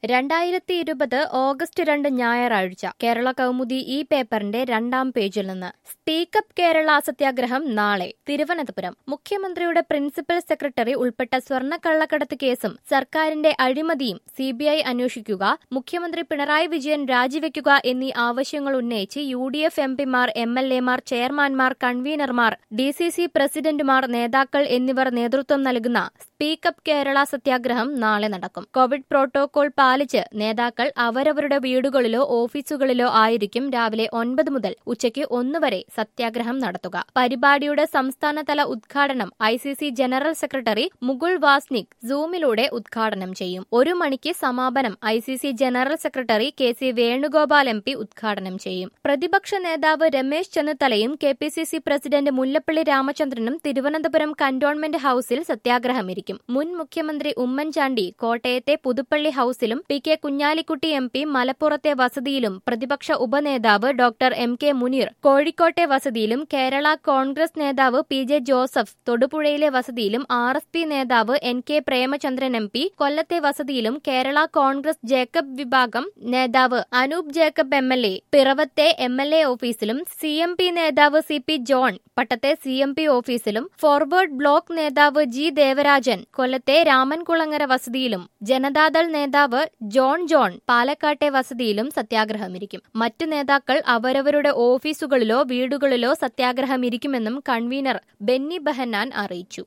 രണ്ടായിരത്തി ഇരുപത് ഓഗസ്റ്റ് രണ്ട് ഞായറാഴ്ച കേരള കൗമുദി ഈ പേപ്പറിന്റെ രണ്ടാം പേജിൽ നിന്ന് സ്പീക്കപ്പ് കേരള സത്യാഗ്രഹം നാളെ തിരുവനന്തപുരം മുഖ്യമന്ത്രിയുടെ പ്രിൻസിപ്പൽ സെക്രട്ടറി ഉൾപ്പെട്ട സ്വർണ്ണക്കള്ളക്കടത്ത് കേസും സർക്കാരിന്റെ അഴിമതിയും സിബിഐ അന്വേഷിക്കുക മുഖ്യമന്ത്രി പിണറായി വിജയൻ രാജിവെക്കുക എന്നീ ആവശ്യങ്ങൾ ഉന്നയിച്ച് യു ഡി എഫ് എംപിമാർ എം എൽ എമാർ ചെയർമാൻമാർ കൺവീനർമാർ ഡി സി സി പ്രസിഡന്റുമാർ നേതാക്കൾ എന്നിവർ നേതൃത്വം നൽകുന്ന സ്പീക്കപ്പ് കേരള സത്യാഗ്രഹം നാളെ നടക്കും കോവിഡ് പ്രോട്ടോകോൾ പാലിച്ച് നേതാക്കൾ അവരവരുടെ വീടുകളിലോ ഓഫീസുകളിലോ ആയിരിക്കും രാവിലെ ഒൻപത് മുതൽ ഉച്ചയ്ക്ക് ഒന്ന് വരെ സത്യാഗ്രഹം നടത്തുക പരിപാടിയുടെ സംസ്ഥാനതല ഉദ്ഘാടനം I C C general secretary Mukul Wasnik സൂമിലൂടെ ഉദ്ഘാടനം ചെയ്യും ഒരു മണിക്ക് സമാപനം I C C general secretary K C Venugopal M P ഉദ്ഘാടനം ചെയ്യും പ്രതിപക്ഷ നേതാവ് രമേശ് ചെന്നിത്തലയും K P C C president Mullappally രാമചന്ദ്രനും തിരുവനന്തപുരം കന്റോൺമെന്റ് ഹൌസിൽ സത്യാഗ്രഹമിരിക്കും മുൻ മുഖ്യമന്ത്രി ഉമ്മൻചാണ്ടി കോട്ടയത്തെ പുതുപ്പള്ളി ഹൌസിലും P K Kunhalikutty M P മലപ്പുറത്തെ വസതിയിലും പ്രതിപക്ഷ ഉപനേതാവ് ഡോക്ടർ എം കെ മുനീർ കോഴിക്കോട്ടെ വസതിയിലും കേരള കോൺഗ്രസ് നേതാവ് പി ജെ ജോസഫ് തൊടുപുഴയിലെ വസതിയിലും ആർ എസ് പി നേതാവ് N K Premachandran M P കൊല്ലത്തെ വസതിയിലും കേരള കോൺഗ്രസ് ജേക്കബ് വിഭാഗം നേതാവ് Anoop Jacob M L A പിറവത്തെ എം എൽ എ ഓഫീസിലും സി എം പി നേതാവ് സി പി ജോൺ പട്ടത്തെ സി എം പി ഓഫീസിലും ഫോർവേഡ് ബ്ലോക്ക് നേതാവ് ജി ദേവരാജൻ കൊല്ലത്തെ രാമൻകുളങ്ങര വസതിയിലും ജനതാദൾ നേതാവ് ജോൺ ജോൺ പാലക്കാട്ടെ വസതിയിലും സത്യാഗ്രഹമിരിക്കും മറ്റു നേതാക്കൾ അവരവരുടെ ഓഫീസുകളിലോ വീടുകളിലോ സത്യാഗ്രഹമിരിക്കുമെന്നും കൺവീനർ ബെന്നി ബെഹന്നാൻ അറിയിച്ചു